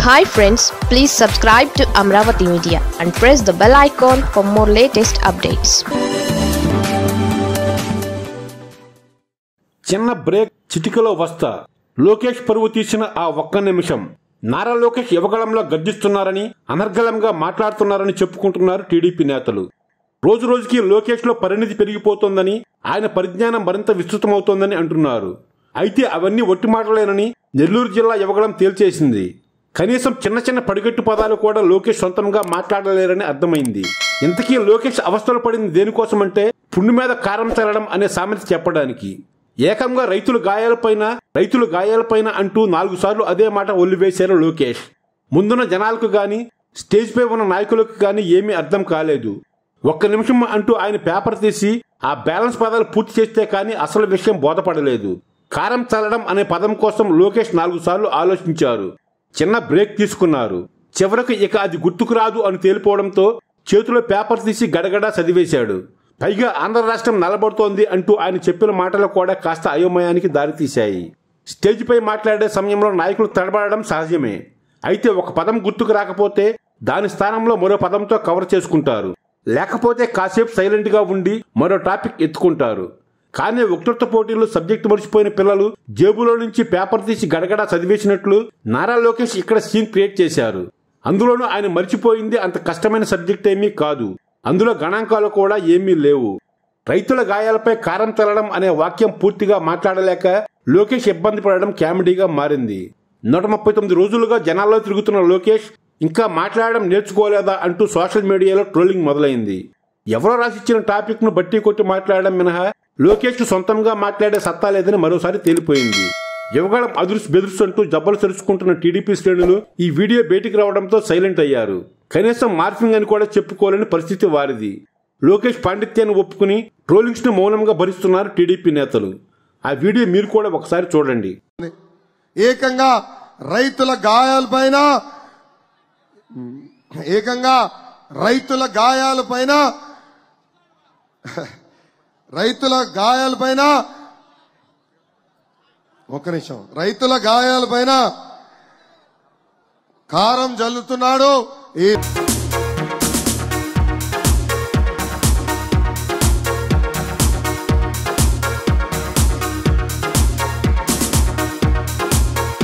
hi friends please subscribe to Amaravati media and press the bell icon for more latest updates చిన్న break చిటికలో వస్తా లోకేష్ పరువు తీసిన ఆ ఒక్క నిమిషం నారా లోకేష్ యువగళంలో గర్జిస్తున్నారని అనర్గళంగా మాట్లాడుతున్నారని చెప్పుకుంటున్నారు టీడీపీ నేతలు రోజు రోజుకి లోకేష్ లో పరిణితి పెరిగిపోతోందని ఆయన పరిజ్ఞానం మరింత విస్తృతమవుతోందని అంటున్నారు అయితే అవన్నీ ఒట్టి మాటలేనని నెల్లూరు జిల్లా యువగళం తేల్చేసింది కనీసం చిన్న చిన్న పడిగట్టు పదాలు కూడా లోకేష్ సొంతంగా మాట్లాడలేరని అర్థమైంది ఇంతకీ లోకేష్ అవస్థలు పడింది దేనికోసమంటే పుండు మీద కారం చల్లడం అనే సామెత చెప్పడానికి ఏకంగా రైతుల గాయాలపైన రైతుల గాయాలపైన అంటూ నాలుగు సార్లు అదే మాట ఒల్లివేశారు లోకేష్ ముందున్న జనాలకు గాని స్టేజ్ పై ఉన్న నాయకులకు గాని ఏమీ అర్థం కాలేదు ఒక్క నిమిషం అంటూ ఆయన పేపర్ తీసి ఆ బ్యాలెన్స్ పదాలు పూర్తి చేస్తే కానీ అసలు విషయం బోధపడలేదు కారం చల్లడం అనే పదం కోసం లోకేష్ నాలుగు సార్లు ఆలోచించారు చిన్న బ్రేక్ తీసుకున్నారు చివరకు ఇక అది గుర్తుకు రాదు అని తేలిపోవడంతో చేతిలో పేపర్ తీసి గడగడా చదివేశాడు పైగా ఆంధ్ర రాష్ట్రం నలబడుతోంది అంటూ ఆయన చెప్పిన మాటలు కూడా కాస్త అయోమయానికి దారితీశాయి స్టేజ్పై మాట్లాడే సమయంలో నాయకులు తడబడడం సహజమే అయితే ఒక పదం గుర్తుకు రాకపోతే దాని స్థానంలో మరో పదంతో కవర్ చేసుకుంటారు లేకపోతే కాసేపు సైలెంట్ గా ఉండి మరో టాపిక్ ఎత్తుకుంటారు కానీ వక్తృత్వ పోటీలు సబ్జెక్టు మర్చిపోయిన పిల్లలు జేబులో నుంచి పేపర్ తీసి గడగడా చదివేసినట్లు నారా లోకేష్ ఇక్కడ సీన్ క్రియేట్ చేశారు అందులోనూ ఆయన మర్చిపోయింది అంత కష్టమైన సబ్జెక్ట్ ఏమీ కాదు అందులో గణాంకాలు కూడా ఏమీ లేవు రైతుల గాయాలపై కారం చల్లడం అనే వాక్యం పూర్తిగా మాట్లాడలేక లోకేష్ ఇబ్బంది పడడం కామెడీగా మారింది నూట ముప్పై తొమ్మిది రోజులుగా జనాల్లో తిరుగుతున్న లోకేష్ ఇంకా మాట్లాడడం నేర్చుకోలేదా అంటూ సోషల్ మీడియాలో ట్రోలింగ్ మొదలైంది ఎవరో రాసిచ్చిన టాపిక్ ను బట్టి కొట్టి మాట్లాడడం మినహా లోకేష్ సొంతంగా మాట్లాడే సత్తా లేదని మరోసారి తేలిపోయింది యువగళం అదురుసు బెదురుసు అంటూ జబ్బలు తెరుచుకుంటున్న టీడీపీ శ్రేణులు ఈ వీడియో బయటికి రావడంతో సైలెంట్ అయ్యారు కనీసం మార్ఫింగ్ అని కూడా చెప్పుకోలేని పరిస్థితి వారిది లోకేష్ పాండిత్యాన్ని ఒప్పుకుని ట్రోలింగ్స్ ను మౌనంగా భరిస్తున్నారు టీడీపీ నేతలు ఆ వీడియో మీరు కూడా ఒకసారి చూడండి ఏకంగా రైతుల గాయాలపైన ఏకంగా రైతుల గాయాలపైన రైతుల గాయాలపైన ఒక నిమిషం రైతుల గాయాలపైన కారం జల్లుతున్నాడు ఈ